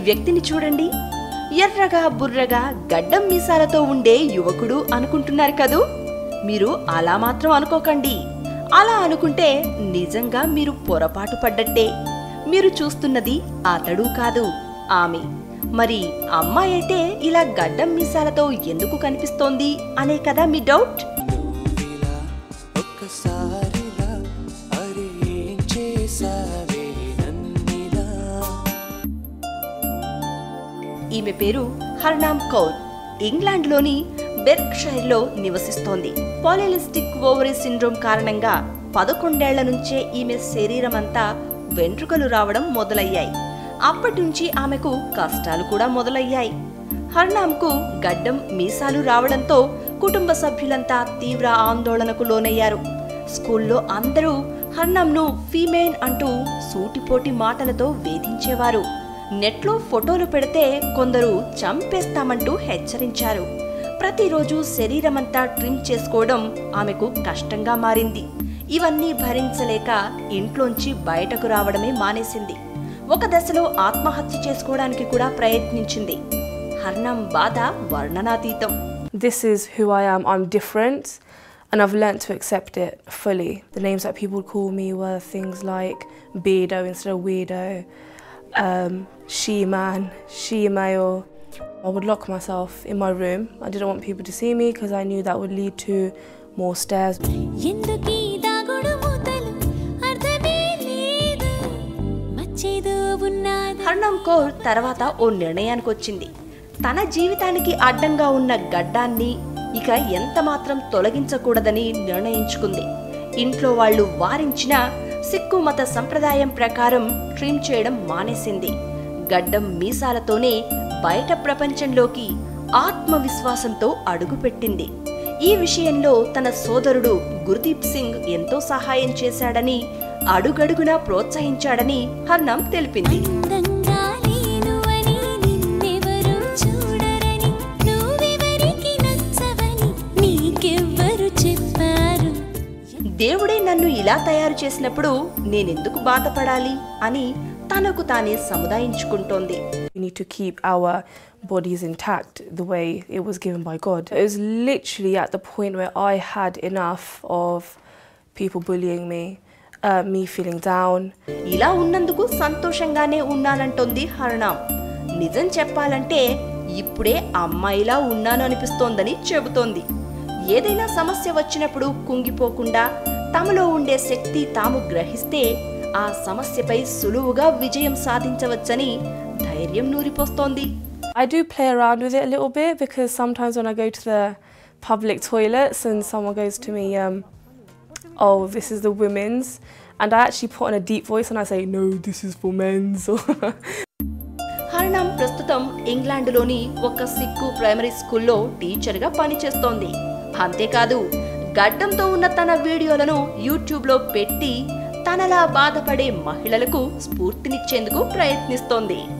వ్యక్తిని చూడండి ఎర్రగా బుర్రగా గడ్డం మీసాలతో ఉండే యువకుడు అనుకుంటున్నారు కదూ మీరు అలా మాత్రం అనుకోకండి అలా అనుకుంటే నిజంగా మీరు పొరపాటు పడ్డట్టే మీరు చూస్తున్నది అతడు కాదు ఆమె మరి అమ్మాయి అయితే ఇలా గడ్డం మీసాలతో ఎందుకు కనిపిస్తోంది అనే కదా మీ డౌట్ నువ్విలా ఒక్కసారిలా అరే ఏం చేసావే నన్నిలా ఈమె పేరు హర్నామ్ కౌర్ ఇంగ్లాండ్లోని బెర్క్షైర్లో నివసిస్తోంది పాలిలిస్టిక్ ఓవరీ సిండ్రోమ్ కారణంగా పదకొండేళ్ల నుంచే ఈమె శరీరమంతా వెంట్రుకలు రావడం మొదలయ్యాయి అప్పటి నుంచి ఆమెకు కష్టాలు కూడా మొదలయ్యాయి హర్నామ్కు గడ్డం మీసాలు రావడంతో కుటుంబ సభ్యులంతా తీవ్ర ఆందోళనకు లోనయ్యారు స్కూల్లో అందరూ హర్నామ్ను ఫీమేన్ అంటూ సూటిపోటి మాటలతో వేధించేవారు నెట్లో ఫోటోలు పెడితే కొందరు చంపేస్తామంటూ హెచ్చరించారు ప్రతిరోజు శరీరమంతా ట్రిమ్ చేసుకోవడం ఆమెకు కష్టంగా మారింది ఇవన్నీ భరించలేక ఇంట్లోంచి బయటకు రావడమే మానేసింది ఒక దశలో ఆత్మహత్య చేసుకోవడానికి కూడా ప్రయత్నించింది హర్నం బాధ వర్ణనాతీతం this is who I am. I'm different, and I've learnt to accept it fully. The names that people would call me were things like Beardo instead of Weirdo, um, She Man, She Male. I would lock myself in my room. I didn't want people to see me because I knew that would lead to more stares. ఎందుకీ దాగుడు మూతలు అర్థమే లేదు మచ్చేదో ఉన్నది హర్నం కౌర్ తర్వాత ఓ నిర్ణయానికి వచ్చింది తన జీవితానికి అడ్డంగా ఉన్న గడ్డాన్ని ఇక ఎంత మాత్రం తొలగించకూడదని నిర్ణయించుకుంది ఇంట్లో వాళ్ళు వారించిన సిక్కు మత సంప్రదాయం ప్రకారం ట్రిమ్ చేయడం మానేసింది గడ్డం మీసాలతోనే బయట ప్రపంచంలోకి ఆత్మవిశ్వాసంతో అడుగుపెట్టింది ఈ విషయంలో తన సోదరుడు గుర్దీప్ సింగ్ ఎంతో సహాయం చేశాడని అడుగడుగునా ప్రోత్సహించాడని హర్నం తెలిపింది అందంగా లేను అని నిన్నెవరు చూడరని నువ్వెవరికి నచ్చవని నీకెవ్వరు చెప్పారు దేవుడే నన్ను ఇలా తయారు చేసినప్పుడు నేనెందుకు బాధపడాలి అని తనకు తానే సముదాయించుకుంటోంది We need to keep our bodies intact the way it was given by God. It was literally at the point where I had enough of people bullying me, uh, me feeling down. ఇలా ఉన్నందుకు సంతోషంగానే ఉన్నానంటోంది హర్నామ్ నిజం చెప్పాలంటే ఇప్పుడే అమ్మాయిలా ఉన్నాను అనిపిస్తోందని చెబుతోంది ఏదైనా సమస్య వచ్చినప్పుడు కుంగిపోకుండా తమలో ఉండే శక్తి తాము గ్రహిస్తే ఆ సమస్యపై సులువుగా విజయం సాధించవచ్చని ధైర్యం నూరిపోస్తోంది I do play around with it a little bit because sometimes when I go to the public toilets and someone goes to me, um, oh, this is the women's, and I actually put on a deep voice and I say, no, this is for men's. Harnaam ప్రస్తుతం ఇంగ్లాండ్లోని ఒక Sikh primary స్కూల్లో టీచర్గా పనిచేస్తోంది అంతేకాదు గడ్డంతో ఉన్న తన వీడియోలను యూట్యూబ్లో పెట్టి తనలా బాధపడే మహిళలకు స్ఫూర్తినిచ్చేందుకు ప్రయత్నిస్తోంది